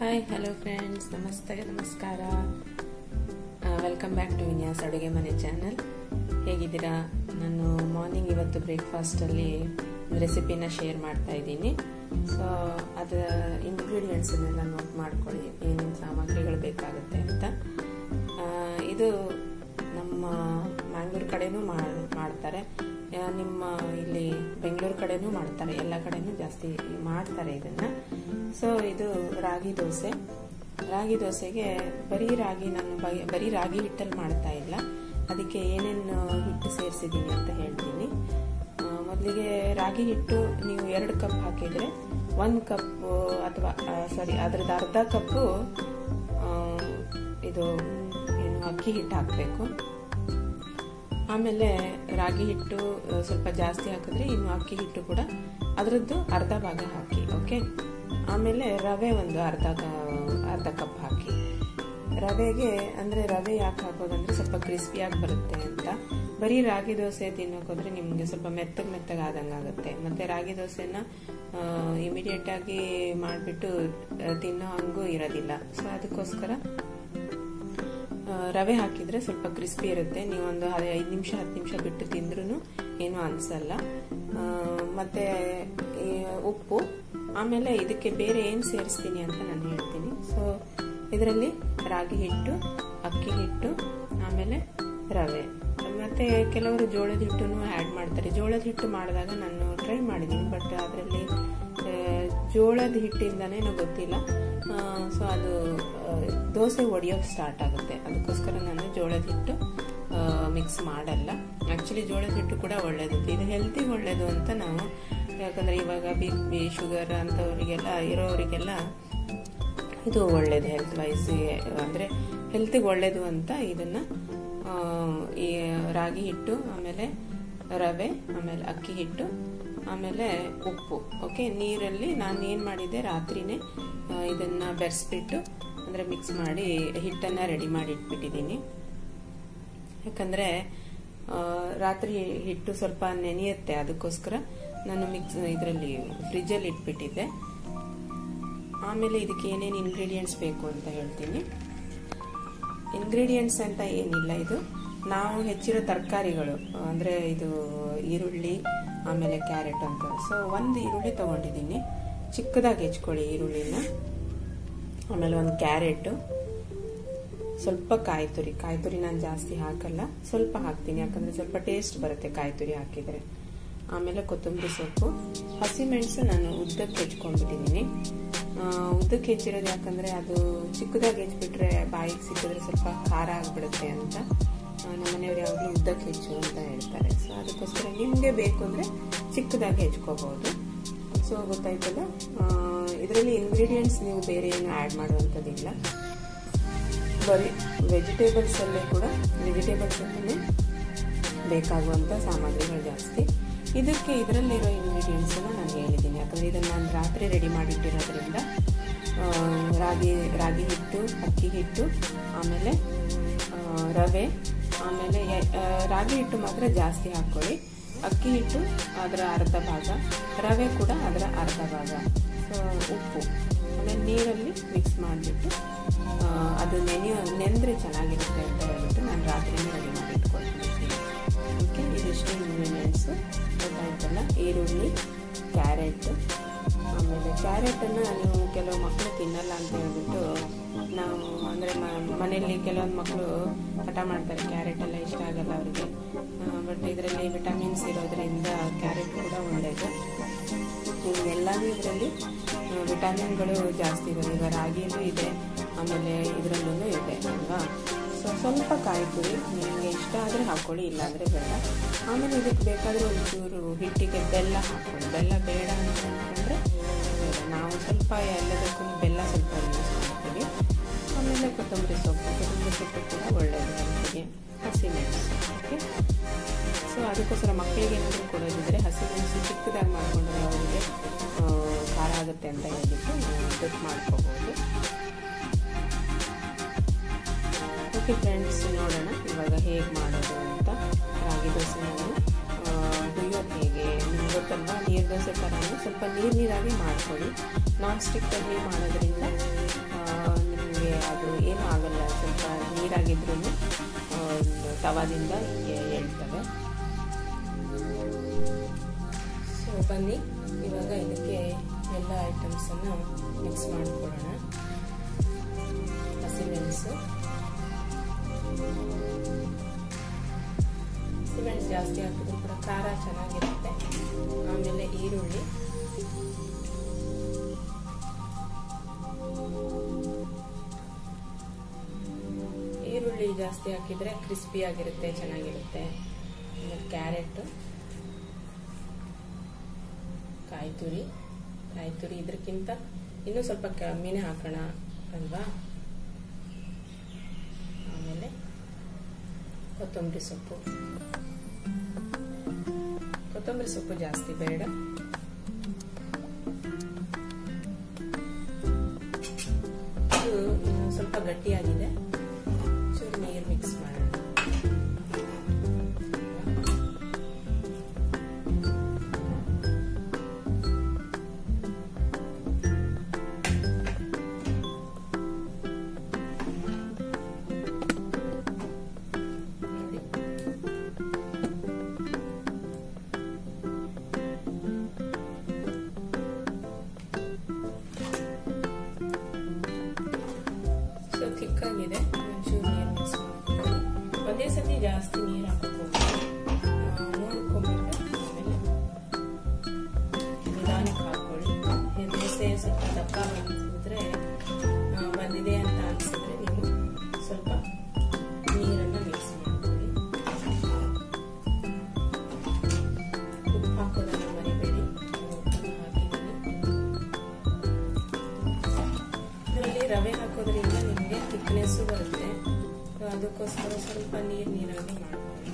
hi hello friends ನಮಸ್ತೆ ನಮಸ್ಕಾರ welcome back to ವಿನ್ಯಾಸ್ ಅಡುಗೆ ಮನೆ ಚಾನಲ್ ಹೇಗಿದ್ದೀರಾ ನಾನು ಮಾರ್ನಿಂಗ್ ಇವತ್ತು ಬ್ರೇಕ್ಫಾಸ್ಟಲ್ಲಿ ರೆಸಿಪಿನ ಶೇರ್ ಮಾಡ್ತಾ ಇದ್ದೀನಿ ಸೊ ಅದರ ಇಂಗ್ರೀಡಿಯೆಂಟ್ಸನ್ನೆಲ್ಲ ನೋಟ್ ಮಾಡ್ಕೊಳ್ಳಿ ಏನೇನು ಸಾಮಗ್ರಿಗಳು ಬೇಕಾಗುತ್ತೆ ಅಂತ ಆ, ಇದು ನಮ್ಮ ಮ್ಯಾಂಗ್ಳೂರ್ ಕಡೆನೂ ಮಾಡ್- ಮಾಡ್ತಾರೆ ಆ, ನಿಮ್ಮ ಇಲ್ಲಿ ಬೆಂಗಳೂರು ಕಡೆನೂ ಮಾಡ್ತಾರೆ ಎಲ್ಲ ಕಡೆನೂ ಜಾಸ್ತಿ ಮಾಡ್ತಾರೆ ಇದನ್ನ ಸೊ ಇದು ರಾಗಿ ದೋಸೆ ರಾಗಿ ದೋಸೆಗೆ ಬರೀ ರಾಗಿ ನಾನು ಬೈ- ಬರೀ ರಾಗಿ ಹಿಟ್ಟಲ್ಲಿ ಮಾಡ್ತಾ ಇಲ್ಲ ಅದಕ್ಕೆ ಏನೇನು ಹಿಟ್ಟು ಸೇರಿಸಿದ್ದೀನಿ ಅಂತ ಹೇಳ್ತೀನಿ ಆ, ಮೊದಲಿಗೆ ರಾಗಿ ಹಿಟ್ಟು ನೀವು ಎರಡು ಕಪ್ ಹಾಕಿದ್ರೆ ಒಂದು ಕಪ್ ಅಥವಾ ಸಾರಿ ಅದ್ರದ್ದು ಅರ್ಧ ಕಪ್ಪು ಆ, ಇದು ಏನು ಅಕ್ಕಿ ಹಿಟ್ಟು ಹಾಕಬೇಕು ಆಮೇಲೆ ರಾಗಿ ಹಿಟ್ಟು ಆ, ಸ್ವಲ್ಪ ಜಾಸ್ತಿ ಹಾಕಿದ್ರೆ ಇನ್ನು ಅಕ್ಕಿ ಹಿಟ್ಟು ಕೂಡ ಅದರದ್ದು ಅರ್ಧ ಭಾಗ ಹಾಕಿ ಓಕೆ ಆಮೇಲೆ ರವೆ ಒಂದು ಅರ್ಧ ಕ- ಅರ್ಧ ಕಪ್ ಹಾಕಿ ರವೆಗೆ ಅಂದ್ರೆ ರವೆ ಯಾಕೆ ಹಾಕೋದಂದ್ರೆ ಸ್ವಲ್ಪ ಕ್ರಿಸ್ಪಿಯಾಗಿ ಬರುತ್ತೆ ಅಂತ ಬರೀ ರಾಗಿ ದೋಸೆ ತಿನ್ನೋಕೋದ್ರೆ ನಿಮ್ಗೆ ಸ್ವಲ್ಪ ಮೆತ್ತಗ್ ಮೆತ್ತಗ್ ಆದಂಗೆ ಆಗುತ್ತೆ ಮತ್ತೆ ರಾಗಿ ದೋಸೆನ ಇಮಿಡಿಯೇಟ್ ಆಗಿ ಮಾಡಿಬಿಟ್ಟು ತಿನ್ನೋ ಹಂಗೂ ಇರೋದಿಲ್ಲ ಸೊ ಅದಕ್ಕೋಸ್ಕರ ಆ, ರವೆ ಹಾಕಿದ್ರೆ ಸ್ವಲ್ಪ ಕ್ರಿಸ್ಪಿ ಇರುತ್ತೆ ನೀವು ಒಂದು ಐದು ನಿಮಿಷ ಹತ್ತು ನಿಮಿಷ ಬಿಟ್ಟು ತಿಂದ್ರೂ ಏನು ಅನ್ಸಲ್ಲ ಆ, ಮತ್ತೆ ಈ ಉಪ್ಪು ಆಮೇಲೆ ಇದಕ್ಕೆ ಬೇರೆ ಏನು ಸೇರಿಸ್ತೀನಿ ಅಂತ ನಾನು ಹೇಳ್ತೀನಿ ಸೊ ಇದರಲ್ಲಿ ರಾಗಿ ಹಿಟ್ಟು ಅಕ್ಕಿ ಹಿಟ್ಟು ಆಮೇಲೆ ರವೆ ಮತ್ತೆ ಕೆಲವರು ಜೋಳದ ಹಿಟ್ಟನ್ನು ಆ್ಯಡ್ ಮಾಡ್ತಾರೆ ಜೋಳದ ಹಿಟ್ಟು ಮಾಡಿದಾಗ ನಾನು ಟ್ರೈ ಮಾಡಿದ್ದೀನಿ ಬಟ್ ಅದರಲ್ಲಿ ಜೋಳದ ಹಿಟ್ಟಿಂದನೇ ನನಗೆ ಗೊತ್ತಿಲ್ಲ ಸೊ ಅದು ಆ, ದೋಸೆ ಒಡೆಯೋಕೆ ಸ್ಟಾರ್ಟ್ ಆಗುತ್ತೆ ಅದಕ್ಕೋಸ್ಕರ ನಾನು ಜೋಳದ ಹಿಟ್ಟು ಮಿಕ್ಸ್ ಮಾಡಲ್ಲ ಆ್ಯಕ್ಚುಲಿ ಜೋಳದ ಹಿಟ್ಟು ಕೂಡ ಒಳ್ಳೇದು ಇದು ಹೆಲ್ತಿಗೆ ಒಳ್ಳೇದು ಅಂತ ನಾವು ಯಾಕಂದರೆ ಇವಾಗ ಬಿ ಪಿ ಶುಗರ್ ಅಂಥವರಿಗೆಲ್ಲ ಇರೋರಿಗೆಲ್ಲ ಇದು ಒಳ್ಳೇದು ಹೆಲ್ತ್ ವೈಸ್ ಅಂದರೆ ಹೆಲ್ತಿಗೆ ಒಳ್ಳೇದು ಅಂತ ಇದನ್ನ ಆ, ಈ ರಾಗಿ ಹಿಟ್ಟು ಆಮೇಲೆ ರವೆ ಆಮೇಲೆ ಅಕ್ಕಿ ಹಿಟ್ಟು ಆಮೇಲೆ ಉಪ್ಪು ಓಕೆ ನೀರಲ್ಲಿ ನಾನು ಏನು ಮಾಡಿದ್ದೆ ರಾತ್ರಿನೇ ಆ, ಇದನ್ನ ಬೆರೆಸ್ಬಿಟ್ಟು ಅಂದರೆ ಮಿಕ್ಸ್ ಮಾಡಿ ಹಿಟ್ಟನ್ನು ರೆಡಿ ಮಾಡಿ ಇಟ್ಬಿಟ್ಟಿದ್ದೀನಿ ಯಾಕಂದರೆ ರಾತ್ರಿ ಹಿಟ್ಟು ಸ್ವಲ್ಪ ನೆನೆಯುತ್ತೆ ಅದಕ್ಕೋಸ್ಕರ ನಾನು ಮಿಕ್ಸ್ ಇದರಲ್ಲಿ ಫ್ರಿಜ್ಜಲ್ಲಿ ಇಟ್ಬಿಟ್ಟಿದ್ದೆ ಆಮೇಲೆ ಇದಕ್ಕೆ ಏನೇನು ಇಂಗ್ರೀಡಿಯೆಂಟ್ಸ್ ಬೇಕು ಅಂತ ಹೇಳ್ತೀನಿ ಇಂಗ್ರೀಡಿಯೆಂಟ್ಸ್ ಅಂತ ಏನಿಲ್ಲ ಇದು ನಾವು ಹೆಚ್ಚಿರೋ ತರಕಾರಿಗಳು ಅಂದರೆ ಇದು ಈರುಳ್ಳಿ ಆಮೇಲೆ ಕ್ಯಾರೆಟ್ ಅಂತ ಸೊ ಒಂದು ಈರುಳ್ಳಿ ತಗೊಂಡಿದ್ದೀನಿ ಚಿಕ್ಕದಾಗಿ ಹೆಚ್ಕೊಳ್ಳಿ ಈರುಳ್ಳಿನ ಆಮೇಲೆ ಒಂದು ಕ್ಯಾರೆಟು ಸ್ವಲ್ಪ ಕಾಯಿ ತುರಿ ಕಾಯಿ ತುರಿ ನಾನು ಜಾಸ್ತಿ ಹಾಕಲ್ಲ ಸ್ವಲ್ಪ ಹಾಕ್ತೀನಿ ಯಾಕಂದ್ರೆ ಸ್ವಲ್ಪ ಟೇಸ್ಟ್ ಬರುತ್ತೆ ಕಾಯಿ ತುರಿ ಹಾಕಿದ್ರೆ ಆಮೇಲೆ ಕೊತ್ತಂಬರಿ ಸೊಪ್ಪು ಹಸಿಮೆಣಸು ನಾನು ಉದ್ದಕ್ಕೆ ಹೆಚ್ಕೊಂಡ್ಬಿಟ್ಟಿದ್ದೀನಿ ಆ, ಉದ್ದಕ್ಕೆ ಹೆಚ್ಚಿರೋದು ಯಾಕಂದ್ರೆ ಅದು ಚಿಕ್ಕದಾಗಿ ಹೆಚ್ಚಿಬಿಟ್ರೆ ಬಾಯಿಗೆ ಸಿಕ್ಕಿದ್ರೆ ಸ್ವಲ್ಪ ಖಾರ ಆಗಿಬಿಡುತ್ತೆ ಅಂತ ಆ, ನಮ್ಮ ಮನೆಯವ್ರು ಯಾವಾಗಲೂ ಉದ್ದಕ್ಕೆ ಹೆಚ್ಚು ಅಂತ ಹೇಳ್ತಾರೆ ಸೊ ಅದಕ್ಕೋಸ್ಕರ ನಿಮಗೆ ಬೇಕು ಅಂದರೆ ಚಿಕ್ಕದಾಗಿ ಹೆಚ್ಕೋಬಹುದು ಸೊ ಗೊತ್ತಾಯ್ತಲ್ಲ ಇದರಲ್ಲಿ ಇಂಗ್ರೀಡಿಯೆಂಟ್ಸ್ ನೀವು ಬೇರೆ ಏನು ಆ್ಯಡ್ ಮಾಡುವಂಥದ್ದಿಲ್ಲ ಬರೀ ವೆಜಿಟೇಬಲ್ಸ್ ಅಲ್ಲೇ ಕೂಡ ವೆಜಿಟೇಬಲ್ಸ್ ಅಲ್ಲೇ ಬೇಕಾಗುವಂಥ ಸಾಮಗ್ರಿಗಳು ಜಾಸ್ತಿ ಇದಕ್ಕೆ ಇದರಲ್ಲಿರೋ ಇಂಗ್ರೀಡಿಯೆಂಟ್ಸ್ ನಾನು ಹೇಳಿದ್ದೀನಿ ಯಾಕಂದರೆ ಇದನ್ನು ನಾನು ರಾತ್ರಿ ರೆಡಿ ಮಾಡಿಟ್ಟಿರೋದ್ರಿಂದ ಆ, ರಾಗಿ ರಾಗಿ ಹಿಟ್ಟು ಅಕ್ಕಿ ಹಿಟ್ಟು ಆಮೇಲೆ ಆ, ರವೆ ಆಮೇಲೆ ಎ- ಆ, ರಾಗಿ ಹಿಟ್ಟು ಮಾತ್ರ ಜಾಸ್ತಿ ಹಾಕ್ಕೊಳ್ಳಿ ಅಕ್ಕಿ ಹಿಟ್ಟು ಅದರ ಅರ್ಧ ಭಾಗ ರವೆ ಕೂಡ ಅದರ ಅರ್ಧ ಭಾಗ ಸೊ ಉಪ್ಪು ಆಮೇಲೆ ನೀರಲ್ಲಿ ಮಿಕ್ಸ್ ಮಾಡಿಬಿಟ್ಟು ಅದು ನೆನೆಯೋ ನೆಂದರೆ ಚೆನ್ನಾಗಿರುತ್ತೆ ಅಂತ ಹೇಳ್ಬಿಟ್ಟು ನಾನು ರಾತ್ರಿನೇ ರೆಡಿ ಮಾಡಿ ಇಟ್ಕೊಳ್ತೀನಿ ಓಕೆ ಇದಿಷ್ಟು ಇಂಗ್ರೀಡಿಯೆಂಟ್ಸು ಗೊತ್ತಾಯ್ತಲ್ಲ ಈರುಳ್ಳಿ ಕ್ಯಾರೆಟ್ ಆಮೇಲೆ ಕ್ಯಾರೆಟನ್ನು ನೀವು ಕೆಲವು ಮಕ್ಕಳು ತಿನ್ನಲ್ಲ ಅಂತ ಹೇಳ್ಬಿಟ್ಟು ನಾವು ಅಂದರೆ ಮನೆಯಲ್ಲಿ ಕೆಲವೊಂದು ಮಕ್ಕಳು ಹಠ ಮಾಡ್ತಾರೆ ಕ್ಯಾರೆಟ್ ಎಲ್ಲ ಇಷ್ಟ ಆಗಲ್ಲ ಅವರಿಗೆ ಬಟ್ ಇದರಲ್ಲಿ ವಿಟಮಿನ್ಸ್ ಇರೋದ್ರಿಂದ ಕ್ಯಾರೆಟ್ ಕೂಡ ಒಳ್ಳೆಯದು ಎಲ್ಲನೂ ಇದರಲ್ಲಿ ವಿಟಮಿನ್ಗಳು ಜಾಸ್ತಿ ಇದೆ ಈಗ ರಾಗಿಯಲ್ಲೂ ಇದೆ ಆಮೇಲೆ ಇದರಲ್ಲೂ ಇದೆ ಅಲ್ವಾ ಸೊ ಸ್ವಲ್ಪ ಕಾಯಿ ತುರಿ ನಿಮಗೆ ಇಷ್ಟ ಆದರೆ ಹಾಕ್ಕೊಳ್ಳಿ ಇಲ್ಲಾಂದರೆ ಬೇಡ ಆಮೇಲೆ ಇದಕ್ಕೆ ಬೇಕಾದರೆ ಒಂಚೂರು ಹಿಟ್ಟಿಗೆ ಬೆಲ್ಲ ಹಾಕ್ಕೊಳ್ಳಿ ಬೆಲ್ಲ ಬೇಡ ಅಂತ ಅಂದ್ಕೊಂಡ್ರೆ ಬೇಡ ನಾವು ಸ್ವಲ್ಪ ಎಲ್ಲದಕ್ಕೂ ಬೆಲ್ಲ ಸ್ವಲ್ಪ ಯೂಸ್ ಮಾಡ್ತೀವಿ ಆಮೇಲೆ ಕೊತ್ತಂಬರಿ ಸೊಪ್ಪು ಕೊತ್ತಂಬರಿ ಸೊಪ್ಪು ಕೂಡ ಒಳ್ಳೆಯದು ಹೆಲ್ತಿಗೆ ಹಸಿಮೆಣಸು ಓಕೆ ಸೊ ಅದಕ್ಕೋಸ್ಕರ ಮಕ್ಕಳಿಗೆ ಏನಾದರೂ ಕೊಡೋದಿದ್ರೆ ಹಸಿಮೆಣಸು ಚಿಕ್ಕದಾಗಿ ಮಾಡಿಕೊಂಡ್ರೆ ಅವರಿಗೆ ಆ, ಖಾರ ಆಗುತ್ತೆ ಅಂತ ಹೇಳ್ಬಿಟ್ಟು ಅದಕ್ಕೆ ಮಾಡ್ಕೋಬೋದು ಓಕೆ ಫ್ರೆಂಡ್ಸ್ ನೋಡೋಣ ಇವಾಗ ಹೇಗೆ ಮಾಡೋದು ಅಂತ ರಾಗಿ ದೋಸೆ ನಾನು ಹುಯ್ಯೋದು ಹೇಗೆ ನಿಮ್ಗೆ ಗೊತ್ತಲ್ವಾ ನೀರು ದೋಸೆ ಥರನೇ ಸ್ವಲ್ಪ ನೀರು ನೀರಾಗಿ ಮಾಡ್ಕೊಳ್ಳಿ ನಾನ್ ಸ್ಟಿಕ್ಕಲ್ಲಿ ಮಾಡೋದ್ರಿಂದ ನಿಮಗೆ ಅದು ಏನೂ ಆಗಲ್ಲ ಸ್ವಲ್ಪ ನೀರಾಗಿದ್ರೂ ತವಾದಿಂದ ಹೇಳ್ತವೆ ಸೊ ಬನ್ನಿ ಇವಾಗ ಇದಕ್ಕೆ ಎಲ್ಲ ಐಟಮ್ಸನ್ನು ಮಿಕ್ಸ್ ಮಾಡಿಕೊಳ್ಳೋಣ ಹಸಿಮೆಣಸು ಸಿಮೆಂಟ್ ಜಾಸ್ತಿ ಹಾಕಿದ್ರು ಕೂಡ ಖಾರ ಚೆನ್ನಾಗಿರುತ್ತೆ ಆಮೇಲೆ ಈರುಳ್ಳಿ ಈರುಳ್ಳಿ ಜಾಸ್ತಿ ಹಾಕಿದ್ರೆ ಕ್ರಿಸ್ಪಿ ಆಗಿರುತ್ತೆ ಚೆನ್ನಾಗಿರುತ್ತೆ ಆಮೇಲೆ ಕ್ಯಾರೆಟ್ ಕಾಯಿ ತುರಿ ಕಾಯಿ ತುರಿ ಇದಕ್ಕಿಂತ ಇನ್ನೂ ಸ್ವಲ್ಪ ಕಮ್ಮಿನೇ ಹಾಕೋಣ ಅಲ್ವಾ ಆಮೇಲೆ ಕೊತ್ತಂಬರಿ ಸೊಪ್ಪು ಕೊತ್ತಂಬರಿ ಸೊಪ್ಪು ಜಾಸ್ತಿ ಬೇಡ ಇದು ಸ್ವಲ್ಪ ಗಟ್ಟಿಯಾಗಿದೆ ಚೂರು ನೀರು ಮಿಕ್ಸ್ ಮಾಡೋಣ ಸೊ ತಿಕ್ಕಾಗಿದೆ ಒಂಚೂರು ನೀರು ಮಿಕ್ಸ್ ಮಾಡ್ಕೊಂಡು ಒಂದೇ ಸತಿ ಜಾಸ್ತಿ ನೀರು ಹಾಕೋಬೇಕು ನೋಡ್ಕೊಂಡ್ಬಿಟ್ಟು ಆಮೇಲೆ ನಿಧಾನಕ್ಕೆ ಹಾಕೊಳ್ಳಿ ದೋಸೆ ಸ್ವಲ್ಪ ದಪ್ಪ ಬಂದಿದ್ರೆ ಬಂದಿದೆ ಅಂತ ಅನಿಸಿದ್ರೆ ನೀವು ಸ್ವಲ್ಪ ನೀರನ್ನು ಮಿಕ್ಸ್ ಮಾಡ್ಕೊಳ್ಳಿ ಉಪ್ಪು ಹಾಕೋದನ್ನು ಮರಿಬೇಡಿ ಉಪ್ಪು ಹಾಕಿದ್ದೀನಿ ಇದರಲ್ಲಿ ರವೆ ಹಾಕೋದ್ರಿಂದ ನಿಮಗೆ ಥಿಕ್ನೆಸ್ಸು ಬರುತ್ತೆ ಅದಕ್ಕೋಸ್ಕರ ಸ್ವಲ್ಪ ನೀರು ನೀರಾಗಿ ಮಾಡ್ಕೊಳ್ಳಿ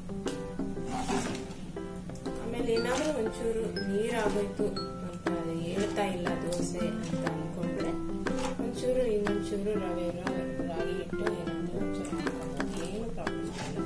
ಆಮೇಲೆ ಏನಾದರೂ ಒಂಚೂರು ನೀರಾಗೋಯ್ತು ಅಂತ ಹೇಳ್ತಾ ಇಲ್ಲ ದೋಸೆ ಅಂತ ಅನ್ಕೊಂಡ್ರೆ ಒಂಚೂರು ಇನ್ನೊಂಚೂರು ರವೆ ರಾಗಿ ಹಿಟ್ಟು ಏನಾದರೂ ಒಂಚೂರು ಹಾಕೋದು ಏನು ಪ್ರಾಬ್ಲಮ್ ಇಲ್ಲ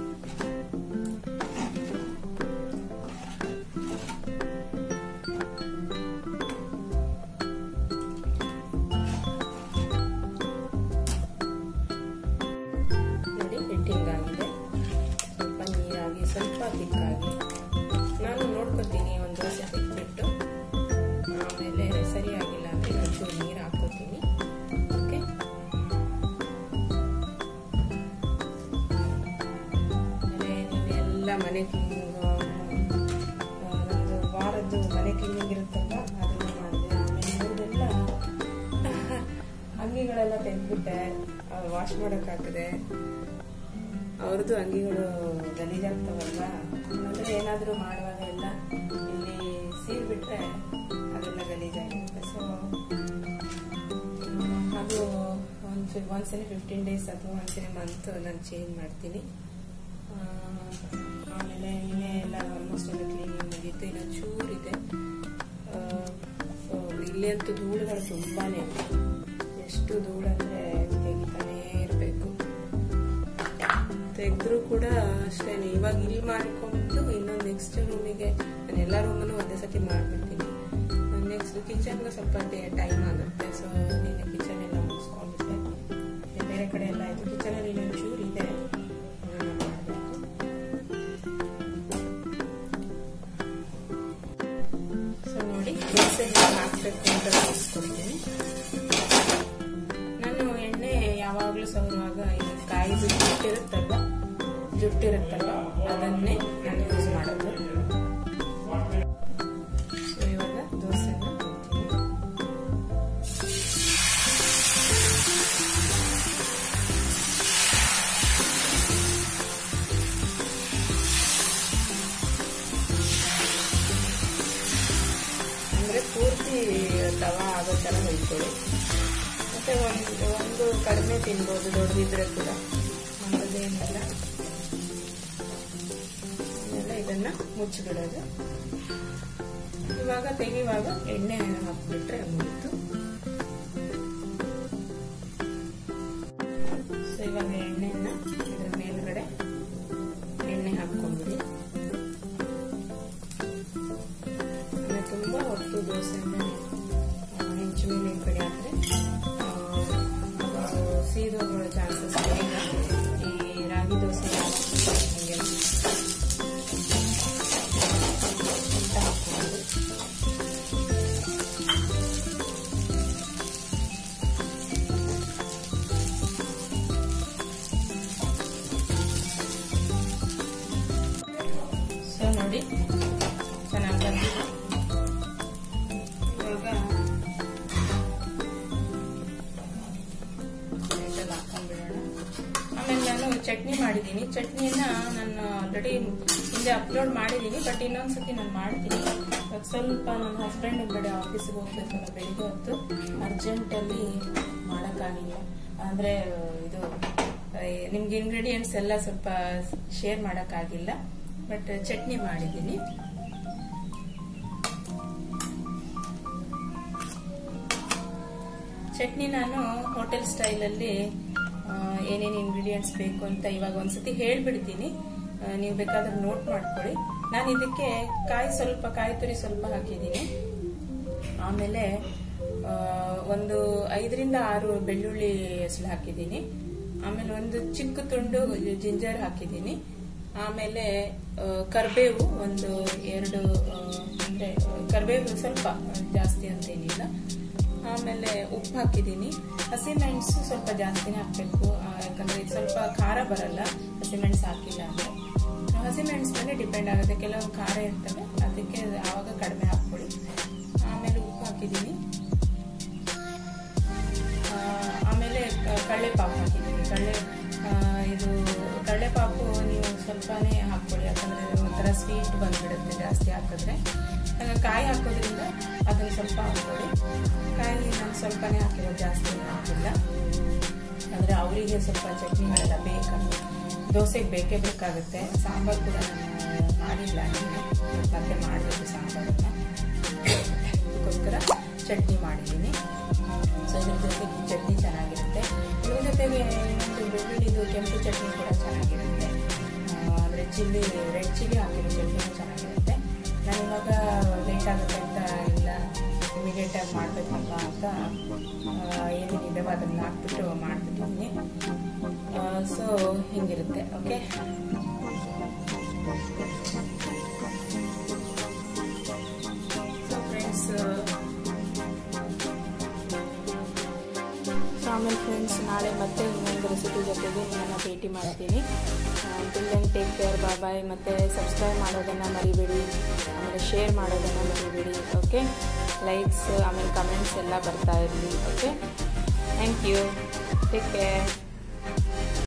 ನೋಡಿ ಹಿಟ್ಟಿಂಗಾಗಿದೆ ಸ್ವಲ್ಪ ನೀರಾಗಿ ಸ್ವಲ್ಪ ತಿಕ್ಕಾಗಿ ನಾನು ನೋಡ್ಕೊತೀನಿ ಒಂದು ದೋಸೆ ತಿಕ್ಬಿಟ್ಟು ಆಮೇಲೆ ಸರಿಯಾಗಿಲ್ಲ ಅಂದರೆ ಒಂಚೂರು ನೀರು ಹಾಕೋತೀನಿ ಓಕೆ ಆಮೇಲೆ ನೀವೆಲ್ಲ ಮನೆ ಕ್ಲೀನಿಂಗ್ ನಮ್ಮದು ವಾರದ್ದು ಮನೆ ಕ್ಲೀನಿಂಗ್ ಇರುತ್ತಲ್ಲ ಅದನ್ನು ಮಾಡಿದೆ ಆಮೇಲೆ ಇವ್ರದ್ದೆಲ್ಲ ಅಂಗಿಗಳೆಲ್ಲ ತೆಗೆದ್ಬಿಟ್ಟೆ ವಾಶ್ ಮಾಡಕ್ ಹಾಕಿದೆ ಅವ್ರದ್ದು ಅಂಗಿಗಳು ಗಲೀಜಾಗ್ತಾವಲ್ವ ಅಂದ್ರೆ ಏನಾದರೂ ಮಾಡುವಾಗ ಎಲ್ಲ ಇಲ್ಲಿ ಸೀಲ್ ಬಿಟ್ರೆ ಅದೆಲ್ಲ ಗಲೀಜಾಗಿರುತ್ತೆ ಸೊ ಅದು ಒಂದು ಒಂದ್ಸಲಿ ಫಿಫ್ಟೀನ್ ಡೇಸ್ ಅಥವಾ ಒಂದ್ಸಲಿ ಮಂತ್ ನಾನು ಚೇಂಜ್ ಮಾಡ್ತೀನಿ ಆಮೇಲೆ ನಿನ್ನೆ ಎಲ್ಲ ಆಲ್ಮೋಸ್ಟ್ ಎಲ್ಲ ಕ್ಲೀನಿಂಗ್ ಮುಗೀತು ಇನ್ನು ಚೂರಿದೆ ಸೊ ಇಲ್ಲಿ ಅಂತೂ ಧೂಳುಗಳು ತುಂಬಾನೇ ಎಷ್ಟು ಧೂಳಂದ್ರೆ ತೆಗಿತಾನೇ ಇರಬೇಕು ತೆಗೆದ್ರು ಕೂಡ ಅಷ್ಟೇ ಇವಾಗ ಇಲ್ಲಿ ಮಾಡ್ಕೊಂಡು ಇನ್ನೊಂದು ನೆಕ್ಸ್ಟ್ ರೂಮಿಗೆ ನಾನು ಎಲ್ಲ ರೂಮನ್ನು ಒಂದೇ ಸತಿ ಮಾಡ್ಬಿಡ್ತೀನಿ ನೆಕ್ಸ್ಟ್ ಕಿಚನ್ಗೆ ಸ್ವಲ್ಪ ಟೈಮ್ ಆಗುತ್ತೆ ಸೊ ನೀನು ಕಿಚನ್ ಎಲ್ಲ ಮುಗಿಸ್ಕೊಂಡ್ಬಿಟ್ಟೆ ಬೇರೆ ಕಡೆ ಎಲ್ಲ ಆಯಿತು ಕಿಚನಲ್ಲಿ ಇನ್ನೊಂದು ಚೂರು ಇದೆ ಅದನ್ನು ಮಾಡಬೇಕು ಸೊ ನೋಡಿ ದೋಸೆ ಹಾಕಬೇಕು ಅಂತ ತೋರಿಸ್ಕೊಡ್ತೀನಿ ನಾನು ಎಣ್ಣೆ ಯಾವಾಗಲೂ ಸವರುವಾಗ ಇದು ಕಾಯಿದು ಜುಟ್ಟಿರುತ್ತಲ್ಲ ಜುಟ್ಟಿರುತ್ತಲ್ಲ ಅದನ್ನೇ ನಾನು ಯೂಸ್ ಮಾಡೋದು ಸೊ ಇವಾಗ ದೋಸೆನ ಹಾಕ್ತೀನಿ ಅಂದರೆ ಪೂರ್ತಿ ತವಾ ಆಗೋ ಥರ ಹೊಯ್ಕೊಳ್ಳಿ ಮತ್ತೆ ಒಂದು ಒಂದು ಕಡಿಮೆ ತಿನ್ಬೋದು ದೊಡ್ಡದಿದ್ರೆ ಕೂಡ ಮಾಡೋದೇನಿಲ್ಲ ಆಮೇಲೆ ಇದನ್ನ ಮುಚ್ಚಿಬಿಡೋದು ಇವಾಗ ತೆಗೆಯುವಾಗ ಎಣ್ಣೆ ಹಾಕ್ಬಿಟ್ರೆ ಮುಗಿತು ಸೊ ಇವಾಗ ಎಣ್ಣೆನ ಇದರ ಮೇಲ್ಗಡೆ ಎಣ್ಣೆ ಹಾಕ್ಕೊಂಡ್ಬಿಡಿ ದೋಸೆ ಹಾಗೆ ಅಂತ ಹಾಕ್ಬೋದು ಸೊ ನೋಡಿ ಚೆನ್ನಾಗಿ ಬಂದಿದೆ ಇವಾಗ ಪ್ಲೇಟಲ್ಲಿ ಹಾಕೊಂಡ್ಬಿಡೋಣ ಆಮೇಲೆ ನಾನು ಚಟ್ನಿ ಮಾಡಿದ್ದೀನಿ ಚಟ್ನಿಯನ್ನ ನಾನು ಆಲ್ರೆಡಿ ಹಿಂದೆ ಅಪ್ಲೋಡ್ ಮಾಡಿದ್ದೀನಿ ಬಟ್ ಇನ್ನೊಂದ್ಸತಿ ನಾನು ಮಾಡ್ತೀನಿ ಇವಾಗ ಸ್ವಲ್ಪ ನನ್ನ ಹಸ್ಬೆಂಡ್ ಹಿಂದ್ಗಡೆ ಆಫೀಸಿಗೆ ಹೋಗ್ಬೇಕಲ್ಲ ಬೆಳಿಗ್ಗೆ ಹೊತ್ತು ಅರ್ಜೆಂಟಲ್ಲಿ ಮಾಡೋಕ್ಕಾಗಿಲ್ಲ ಅಂದರೆ ಇದು ನಿಮ್ಗೆ ಇಂಗ್ರೀಡಿಯೆಂಟ್ಸ್ ಎಲ್ಲ ಸ್ವಲ್ಪ ಶೇರ್ ಮಾಡೋಕ್ಕಾಗಿಲ್ಲ ಬಟ್ ಚಟ್ನಿ ಮಾಡಿದ್ದೀನಿ ಚಟ್ನಿ ನಾನು ಹೋಟೆಲ್ ಸ್ಟೈಲಲ್ಲಿ ಏನೇನು ಇಂಗ್ರೀಡಿಯೆಂಟ್ಸ್ ಬೇಕು ಅಂತ ಇವಾಗ ಒಂದ್ಸತಿ ಹೇಳ್ಬಿಡ್ತೀನಿ ನೀವು ಬೇಕಾದ್ರೆ ನೋಟ್ ಮಾಡ್ಕೊಳ್ಳಿ ನಾನು ಇದಕ್ಕೆ ಕಾಯಿ ಸ್ವಲ್ಪ ಕಾಯಿ ತುರಿ ಸ್ವಲ್ಪ ಹಾಕಿದ್ದೀನಿ ಆಮೇಲೆ ಒಂದು ಐದರಿಂದ ಆರು ಬೆಳ್ಳುಳ್ಳಿ ಹೆಸಳು ಹಾಕಿದ್ದೀನಿ ಆಮೇಲೆ ಒಂದು ಚಿಕ್ಕ ತುಂಡು ಜಿಂಜರ್ ಹಾಕಿದ್ದೀನಿ ಆಮೇಲೆ ಕರ್ಬೇವು ಒಂದು ಎರಡು ಅಂದ್ರೆ ಕರ್ಬೇವು ಸ್ವಲ್ಪ ಜಾಸ್ತಿ ಅಂತೇನಿಲ್ಲ ಆಮೇಲೆ ಉಪ್ಪು ಹಾಕಿದ್ದೀನಿ ಹಸಿಮೆಣಸು ಸ್ವಲ್ಪ ಜಾಸ್ತಿನೇ ಹಾಕಬೇಕು ಯಾಕಂದ್ರೆ ಇದು ಸ್ವಲ್ಪ ಖಾರ ಬರಲ್ಲ ಹಸಿಮೆಣಸು ಹಾಕಿಲ್ಲ ಅಂದ್ರೆ ಹಸಿಮೆಣಸು ಮೇಲೆ ಡಿಪೆಂಡ್ ಆಗುತ್ತೆ ಕೆಲವು ಖಾರ ಇರ್ತವೆ ಅದಕ್ಕೆ ಆವಾಗ ಕಡಿಮೆ ಹಾಕ್ಕೊಳ್ಳಿ ಆಮೇಲೆ ಉಪ್ಪು ಹಾಕಿದ್ದೀನಿ ಆಮೇಲೆ ಕಳ್ಳೆಪಾಪು ಹಾಕಿದ್ದೀನಿ ಕಳ್ಳೆ ಇದು ಕಳ್ಳೆಪಾಪು ನೀವು ಸ್ವಲ್ಪನೇ ಹಾಕ್ಕೊಳ್ಳಿ ಯಾಕಂದ್ರೆ ಒಂಥರ ಸ್ವೀಟ್ ಬಂದ್ಬಿಡುತ್ತೆ ಜಾಸ್ತಿ ಹಾಕಿದ್ರೆ ಕಾಯಿ ಹಾಕೋದ್ರಿಂದ ಅದನ್ನು ಸ್ವಲ್ಪ ಹಾಕ್ಕೊಳ್ಳಿ ಕಾಯಿ ನಾನು ಸ್ವಲ್ಪನೇ ಹಾಕಿರೋದು ಜಾಸ್ತಿ ಹಾಕಿಲ್ಲ ಅಂದರೆ ಅವರಿಗೆ ಸ್ವಲ್ಪ ಚಟ್ನಿಗಳೆಲ್ಲ ಬೇಕಲ್ಲ ದೋಸೆಗೆ ಬೇಕೇ ಬೇಕಾಗುತ್ತೆ ಸಾಂಬಾರು ಕೂಡ ನಾನು ಮಾಡಿಲ್ಲ ನಿನ್ನೆ ಮತ್ತೆ ಮಾಡಬೇಕು ಸಾಂಬಾರನ್ನ ಅದಕ್ಕೋಸ್ಕರ ಚಟ್ನಿ ಮಾಡಿದ್ದೀನಿ ಸೊ ಇದ್ರ ಜೊತೆಗೆ ಚಟ್ನಿ ಚೆನ್ನಾಗಿರುತ್ತೆ ಇದ್ರ ಜೊತೆಗೆ ಇನ್ನೊಂದು ಬೆಳ್ಳುಳ್ಳಿದು ಕೆಂಪು ಚಟ್ನಿ ಕೂಡ ಚೆನ್ನಾಗಿರುತ್ತೆ ಅಂದರೆ ಚಿಲ್ಲಿ ರೆಡ್ ಚಿಲ್ಲಿ ಹಾಕಿರೋ ಚಟ್ನಿನೂ ಚೆನ್ನಾಗಿರುತ್ತೆ ನಾನು ಇವಾಗ ಲೇಟ್ ಆಗುತ್ತೆ ಅಂತ ಇಲ್ಲ ಇಮಿಡಿಯೇಟಾಗಿ ಮಾಡಬೇಕಲ್ವ ಅಂತ ಏನೇನಿದೆ ಅದನ್ನು ಹಾಕ್ಬಿಟ್ಟು ಮಾಡಿಬಿಟ್ಟಿದ್ದೀನಿ ಸೊ ಹಿಂಗಿರುತ್ತೆ ಓಕೆ ಸೊ ಫ್ರೆಂಡ್ಸ್ ಸೊ ಆಮೇಲೆ ಫ್ರೆಂಡ್ಸ್ ನಾಳೆ ಮತ್ತೆ ಇನ್ನೊಂದು ರೆಸಿಪಿ ಜೊತೆಗೆ ನಿಮ್ಮನ್ನು ಭೇಟಿ ಮಾಡ್ತೀನಿ till then take care bye ಮತ್ತು ಸಬ್ಸ್ಕ್ರೈಬ್ ಮಾಡೋದನ್ನು ಮರಿಬೇಡಿ ಆಮೇಲೆ ಶೇರ್ ಮಾಡೋದನ್ನು ಮರಿಬೇಡಿ ಓಕೆ ಲೈಕ್ಸ್ ಆಮೇಲೆ ಕಮೆಂಟ್ಸ್ ಎಲ್ಲ ಬರ್ತಾ ಇರಲಿ okay thank you take care